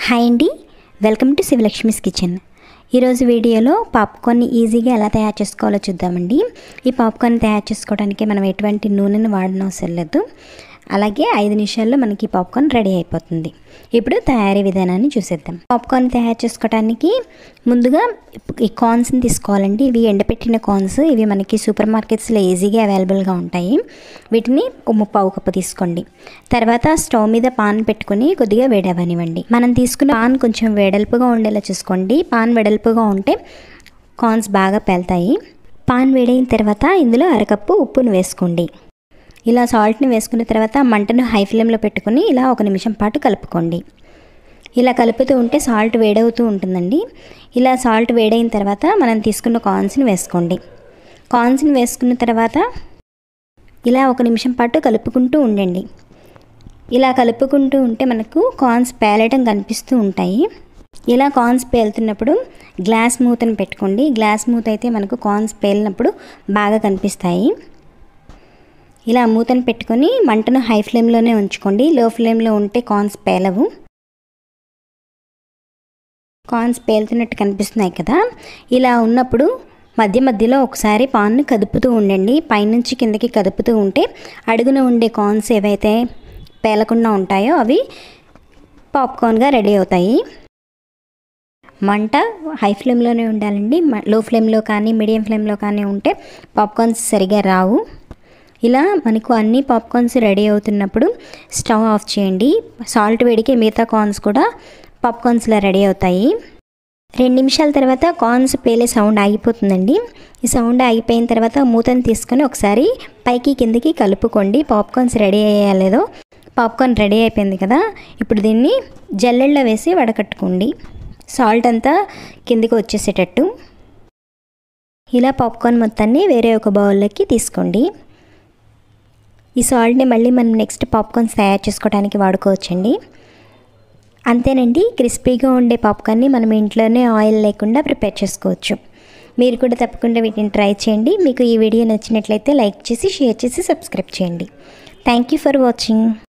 hi అండి welcome to శివలక్ష్మిస్ kitchen ఈరోజు వీడియోలో పాప్కార్న్ ఈజీగా ఎలా తయారు చేసుకోవాలో చూద్దామండి ఈ పాప్కార్న్ తయారు చేసుకోవడానికి మనం ఎటువంటి నూనెను వాడనవసరం అవసరం లేదు అలాగే ఐదు నిమిషాల్లో మనకి పాప్కార్న్ రెడీ అయిపోతుంది ఇప్పుడు తయారీ విధానాన్ని చూసేద్దాం పాప్కార్న్ తయారు చేసుకోవడానికి ముందుగా ఈ కార్న్స్ని తీసుకోవాలండి ఇవి ఎండపెట్టిన కార్న్స్ ఇవి మనకి సూపర్ మార్కెట్స్లో ఈజీగా అవైలబుల్గా ఉంటాయి వీటిని ఒక ముప్పావు కప్పు తీసుకోండి తర్వాత స్టవ్ మీద పాన్ పెట్టుకుని కొద్దిగా వేడవనివ్వండి మనం తీసుకున్న పాన్ కొంచెం వెడల్పుగా ఉండేలా చూసుకోండి పాన్ వెడల్పుగా ఉంటే కార్న్స్ బాగా పేలుతాయి పాన్ వేడైన తర్వాత ఇందులో అరకప్పు ఉప్పును వేసుకోండి ఇలా సాల్ట్ని వేసుకున్న తర్వాత మంటను హై ఫ్లేమ్లో పెట్టుకుని ఇలా ఒక నిమిషం పాటు కలుపుకోండి ఇలా కలుపుతూ ఉంటే సాల్ట్ వేడవుతూ ఉంటుందండి ఇలా సాల్ట్ వేడైన తర్వాత మనం తీసుకున్న కార్న్స్ని వేసుకోండి కార్న్స్ని వేసుకున్న తర్వాత ఇలా ఒక నిమిషం పాటు కలుపుకుంటూ ఉండండి ఇలా కలుపుకుంటూ ఉంటే మనకు కార్న్స్ పేలటం కనిపిస్తూ ఉంటాయి ఇలా కార్న్స్ పేలుతున్నప్పుడు గ్లాస్ మూతను పెట్టుకోండి గ్లాస్ మూత అయితే మనకు కార్న్స్ పేలినప్పుడు బాగా కనిపిస్తాయి ఇలా మూతను పెట్టుకొని మంటను హై ఫ్లేమ్లోనే ఉంచుకోండి లో ఫ్లేమ్లో ఉంటే కార్న్స్ పేలవు కార్న్స్ పేలుతున్నట్టు కనిపిస్తున్నాయి కదా ఇలా ఉన్నప్పుడు మధ్య మధ్యలో ఒకసారి పాన్ను కదుపుతూ ఉండండి పైనుంచి కిందకి కదుపుతూ ఉంటే అడుగున ఉండే కార్న్స్ ఏవైతే పేలకుండా ఉంటాయో అవి పాప్కార్న్గా రెడీ అవుతాయి మంట హై ఫ్లేమ్లోనే ఉండాలండి లో ఫ్లేమ్లో కానీ మీడియం ఫ్లేమ్లో కానీ ఉంటే పాప్కార్న్స్ సరిగా రావు ఇలా మనకు అన్ని పాప్కార్న్స్ రెడీ అవుతున్నప్పుడు స్టవ్ ఆఫ్ చేయండి సాల్ట్ వేడికి మిగతా కార్న్స్ కూడా పాప్కార్న్స్లా రెడీ అవుతాయి రెండు నిమిషాల తర్వాత కార్న్స్ పేలే సౌండ్ ఆగిపోతుందండి ఈ సౌండ్ ఆగిపోయిన తర్వాత మూతను తీసుకొని ఒకసారి పైకి కిందికి కలుపుకోండి పాప్కార్న్స్ రెడీ అయ్యాలేదో పాప్కార్న్ రెడీ అయిపోయింది కదా ఇప్పుడు దీన్ని జల్లెల్లో వేసి వడకట్టుకోండి సాల్ట్ అంతా కిందికి వచ్చేసేటట్టు ఇలా పాప్కార్న్ మొత్తాన్ని వేరే ఒక బౌల్లోకి తీసుకోండి ఈ సాల్ట్ని మళ్ళీ మనం నెక్స్ట్ పాప్కార్న్స్ తయారు చేసుకోవడానికి వాడుకోవచ్చండి అంతేనండి క్రిస్పీగా ఉండే పాప్కార్న్ని మనం ఇంట్లోనే ఆయిల్ లేకుండా ప్రిపేర్ చేసుకోవచ్చు మీరు కూడా తప్పకుండా వీటిని ట్రై చేయండి మీకు ఈ వీడియో నచ్చినట్లయితే లైక్ చేసి షేర్ చేసి సబ్స్క్రైబ్ చేయండి థ్యాంక్ యూ ఫర్ వాచింగ్